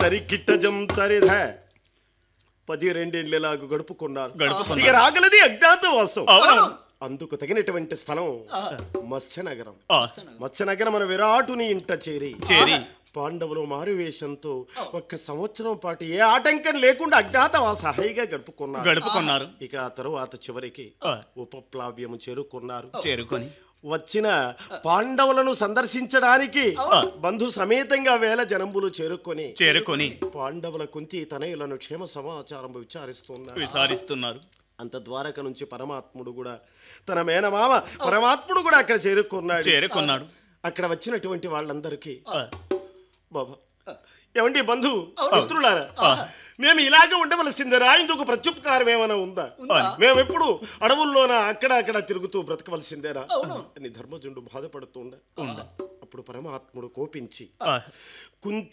తరికిట్టజం తరిధ పది రెండేళ్ళలాగా గడుపుకున్నారు గడుపుకున్నారు. ఇక రాగలది అజ్ఞాతవాసం అవును. అందుకు తగినటువంటి స్థలం మత్స్యనగరం ఆ, మత్స్యనగరం మన విరాటుని ఇంట చేరి చేరి. పాండవులు మారువేషంతో ఒక్క సంవత్సరం పాటు ఏ ఆటంకం లేకుండా అజ్ఞాతవాస హాయిగా గడుపుకున్నారు గడుపుకున్నారు ఇక ఆ తరువాత చివరికి ఆ. ఉపప్లావ్యము చేరుకున్నారు చేరుకొని వచ్చిన పాండవులను సందర్శించడానికి బంధు సమేతంగా వేల జనంబులు చేరుకొని చేరుకొని పాండవుల కుంతి తనయులను క్షేమ సమాచారం విచారిస్తున్నారు విసారిస్తున్నారు అంత ద్వారక నుంచి పరమాత్ముడు కూడా తన మేనమామ పరమాత్ముడు కూడా అక్కడ చేరుకున్నాడు చేరుకున్నాడు అక్కడ వచ్చినటువంటి వాళ్ళందరికీ ఆ, బాబా ఏమండి బంధు మిత్రులారా మేము ఇలాగే ఉండవలసిందేరా ఇందుకు ప్రత్యుపకారం ఏమైనా ఉందా మేము ఎప్పుడు అడవుల్లోన అక్కడ అక్కడ తిరుగుతూ బ్రతకవలసిందేరా అని ధర్మజుండు బాధపడుతూ ఉండ అప్పుడు పరమాత్ముడు కోపించి ఆ, కుంతి